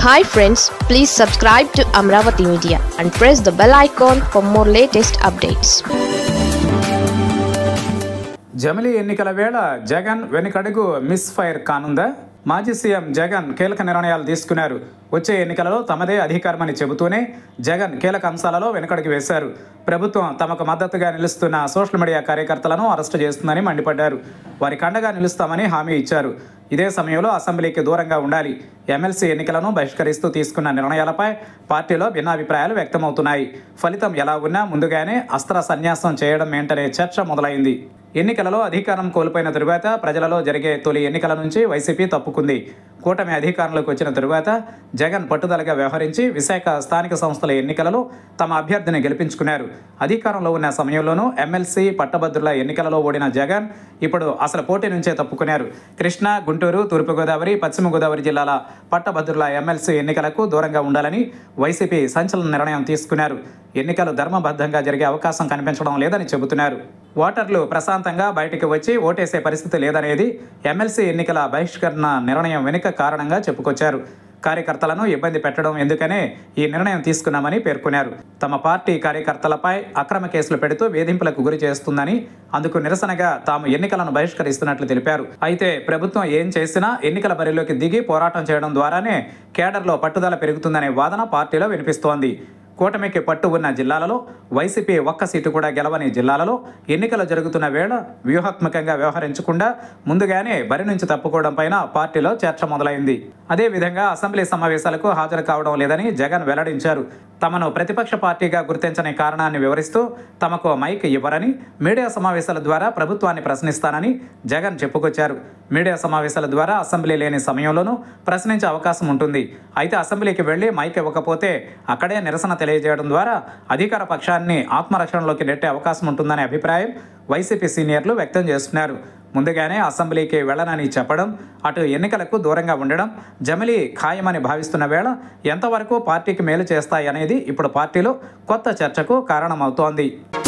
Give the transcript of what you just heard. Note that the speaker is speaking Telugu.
hi friends please subscribe to Amaravati media and press the bell icon for more latest updates జమిలీ ఎన్నికల వేళ జగన్ వెనుకడుగు మిస్ ఫైర్ కానుందా మాజీ సీఎం జగన్ కీలక నిర్ణయాలు తీసుకున్నారు వచ్చే ఎన్నికలలో తమదే అధికారమని చెబుతూనే జగన్ కీలక అంశాలలో వెనుకడుగు వేశారు ప్రభుత్వం తమకు మద్దతుగా నిలుస్తున్న సోషల్ మీడియా కార్యకర్తలను అరెస్టు చేస్తుందని మండిపడ్డారు వారి కండగా నిలుస్తామని హామీ ఇచ్చారు ఇదే సమయంలో అసెంబ్లీకి దూరంగా ఉండాలి ఎమ్మెల్సీ ఎన్నికలను బహిష్కరిస్తూ తీసుకున్న నిర్ణయాలపై పార్టీలో భిన్నాభిప్రాయాలు వ్యక్తమవుతున్నాయి ఫలితం ఎలా ఉన్నా ముందుగానే అస్త్ర సన్యాసం చేయడం ఏంటనే చర్చ మొదలైంది ఎన్నికలలో అధికారం కోల్పోయిన తరువాత ప్రజలలో జరిగే తొలి ఎన్నికల నుంచి వైసీపీ తప్పుకుంది కూటమి అధికారంలోకి వచ్చిన తరువాత జగన్ పట్టుదలగా వ్యవహరించి విశాఖ స్థానిక సంస్థల ఎన్నికలలో తమ అభ్యర్థిని గెలిపించుకున్నారు అధికారంలో ఉన్న సమయంలోనూ ఎమ్మెల్సీ పట్టభద్రుల ఎన్నికలలో ఓడిన జగన్ ఇప్పుడు అసలు పోటీ నుంచే తప్పుకున్నారు కృష్ణా గుంటూరు తూర్పుగోదావరి పశ్చిమ గోదావరి జిల్లాల పట్టభద్రుల ఎమ్మెల్సీ ఎన్నికలకు దూరంగా ఉండాలని వైసీపీ సంచలన నిర్ణయం తీసుకున్నారు ఎన్నికలు ధర్మబద్ధంగా జరిగే అవకాశం కనిపించడం లేదని చెబుతున్నారు ఓటర్లు ప్రశాంతంగా బయటికి వచ్చి ఓటేసే పరిస్థితి లేదనేది ఎమ్మెల్సీ ఎన్నికల బహిష్కరణ నిర్ణయం వెనుక కారణంగా చెప్పుకొచ్చారు కార్యకర్తలను ఇబ్బంది పెట్టడం ఎందుకనే ఈ నిర్ణయం తీసుకున్నామని పేర్కొన్నారు తమ పార్టీ కార్యకర్తలపై అక్రమ కేసులు పెడుతూ వేధింపులకు గురి చేస్తుందని అందుకు నిరసనగా తాము ఎన్నికలను బహిష్కరిస్తున్నట్లు తెలిపారు అయితే ప్రభుత్వం ఏం చేసినా ఎన్నికల బరిలోకి దిగి పోరాటం చేయడం ద్వారానే కేడర్లో పట్టుదల పెరుగుతుందనే వాదన పార్టీలో వినిపిస్తోంది కూటమికి పట్టు ఉన్న జిల్లాలలో వైసీపీ ఒక్క సీటు కూడా గెలవని జిల్లాలలో ఎన్నికలు జరుగుతున్న వేళ వ్యూహాత్మకంగా వ్యవహరించకుండా ముందుగానే బరి నుంచి తప్పుకోవడం పైన పార్టీలో చర్చ మొదలైంది అదేవిధంగా అసెంబ్లీ సమావేశాలకు హాజరు కావడం లేదని జగన్ వెల్లడించారు తమను ప్రతిపక్ష పార్టీగా గుర్తించని కారణాన్ని వివరిస్తూ తమకు మైక్ ఇవ్వరని మీడియా సమావేశాల ద్వారా ప్రభుత్వాన్ని ప్రశ్నిస్తానని జగన్ చెప్పుకొచ్చారు మీడియా సమావేశాల ద్వారా అసెంబ్లీ లేని సమయంలోనూ ప్రశ్నించే అవకాశం ఉంటుంది అయితే అసెంబ్లీకి వెళ్లి మైక్ ఇవ్వకపోతే అక్కడే నిరసన తెలియజేయడం ద్వారా అధికార పక్షాన్ని ఆత్మరక్షణలోకి నెట్టే అవకాశం ఉంటుందనే అభిప్రాయం వైసీపీ సీనియర్లు వ్యక్తం చేస్తున్నారు ముందుగానే అసెంబ్లీకి వెళ్ళనని చెప్పడం అటు ఎన్నికలకు దూరంగా ఉండడం జమిలీ ఖాయమని భావిస్తున్న వేళ ఎంతవరకు పార్టీకి మేలు చేస్తాయనేది ఇప్పుడు పార్టీలో కొత్త చర్చకు కారణమవుతోంది